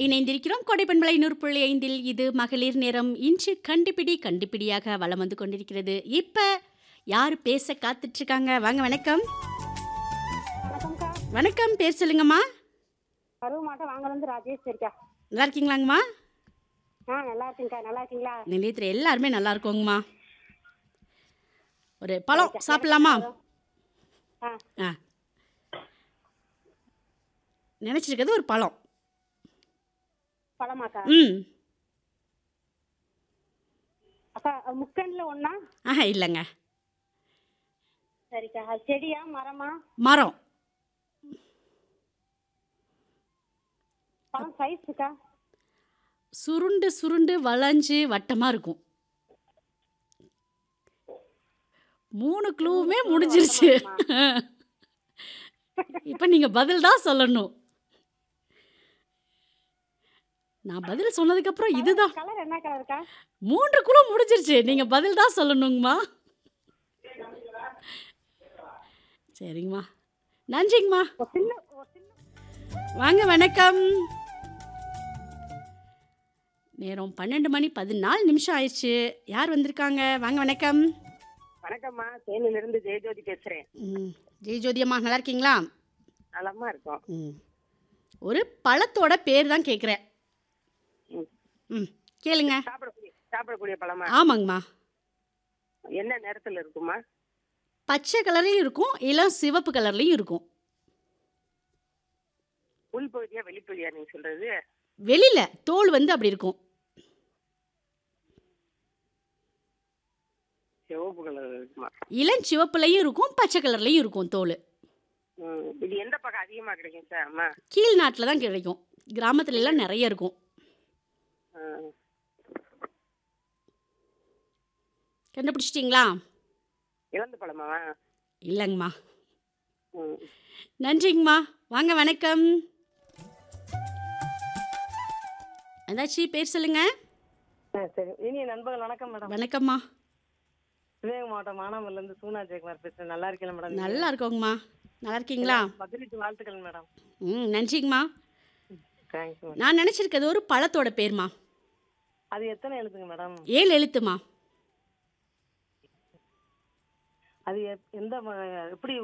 இணைந்திருக்கிறோம் கொடைப்பண்பலை நூறு புள்ளி ஐந்தில் இது மகளிர் நேரம் இன்று கண்டுபிடி கண்டுபிடியாக வலம் வந்து கொண்டிருக்கிறது இப்ப யார் பேச காத்துட்டு இருக்காங்க வாங்க வணக்கம் வணக்கம்க்கா வணக்கம் பேர் சொல்லுங்கம்மா கருவு மாட்டம் வாங்கலேருந்து ராஜேஷ் இருக்கா நல்லா இருக்கீங்களாங்கம்மா ஆ நல்லா இருக்கேங்க்கா நல்லா இருக்கீங்களா நிலையத்தில் எல்லாருமே நல்லா இருக்கோங்கம்மா ஒரு பழம் சாப்பிடலாமா ஆ ஆ நினச்சிருக்கிறது ஒரு பழம் பழமாக்கா ம் அக்கா முக்கனில் ஒன்றா ஆஹா இல்லைங்க சரிக்கா அது செடியா மரமா மரம் பழம் சைஸுக்கா சுருண்டு சுருண்டு வளைஞ்சு வட்டமாக இருக்கும் மூணு க்ளூவுமே முடிஞ்சிருச்சு இப்போ நீங்கள் பதில் தான் சொல்லணும் நான் பதில் சொன்னதுக்கப்புறம் இதுதான் கலர் என்ன கலருக்கா மூன்று குழு முடிஞ்சிருச்சு நீங்கள் பதில் தான் சொல்லணுங்கம்மா சரிங்கம்மா நன்றிங்கம்மா ஒரு சின்ன ஒரு சின்ன வாங்க வணக்கம் நேரம் பன்னெண்டு மணி பதினாலு நிமிஷம் ஆயிடுச்சு யார் வந்திருக்காங்க வாங்க வணக்கம் வணக்கம்மா தேனியிலிருந்து ஜெயஜோதி பேசுகிறேன் ம் ஜெயஜோதி அம்மா நல்லா இருக்கீங்களா நலமா இருக்கோம் ம் ஒரு பழத்தோட பேர் தான் கேட்குறேன் ம். ம் கேளுங்க சாப்பிடக்கூடிய சாப்பிடக்கூடிய பழமா ஆமாங்கம்மா என்ன நேரத்தில் இருக்குமா பச்சை கலர்லேயும் இருக்கும் இளம் சிவப்பு கலர்லேயும் இருக்கும் உள்பகுதியா வெளிப்பகுதியா நீங்க சொல்றது வெளியில் தோல் வந்து அப்படி இருக்கும் சிவப்பு கலர் இருக்குமா இளஞ்சிவப்புலையும் இருக்கும் பச்சை கலர்லேயும் இருக்கும் தோல் ம் இது எந்த பக்கம் அதிகமா கிடைக்கும் சார் அம்மா கீழ் நாட்டில் தான் கிடைக்கும் கிராமத்துல எல்லாம் நிறைய இருக்கும் ம். கண்டுபிடிச்சிட்டிங்களா இளந்த பழமாவா இல்லைங்கம்மா ம் நன்றிங்கம்மா வாங்க வணக்கம் அதாச்சி பேர் சொல்லுங்க ஆ, சரி இனிய நண்பர்கள் வணக்கம் மேடம் வணக்கம்மா சிவகங்கை மாவட்டம் மானாமல்லேருந்து சூனா ஜெயக்குமார் பேசுறேன் நல்லா இருக்கீங்களா மேடம் நல்லா இருக்கோங்கம்மா நல்லா இருக்கீங்களா பதிலுக்கு வாழ்த்துக்கள் மேடம் ம் நன்றிங்கம்மா தேங்க்ஸ் மேடம் நான் நினச்சிருக்கிறது ஒரு பழத்தோட பேர்மா அது எத்தனை எழுத்துங்க மேடம் ஏழு எழுத்துமா அது எப்- எந்த ம- எப்படி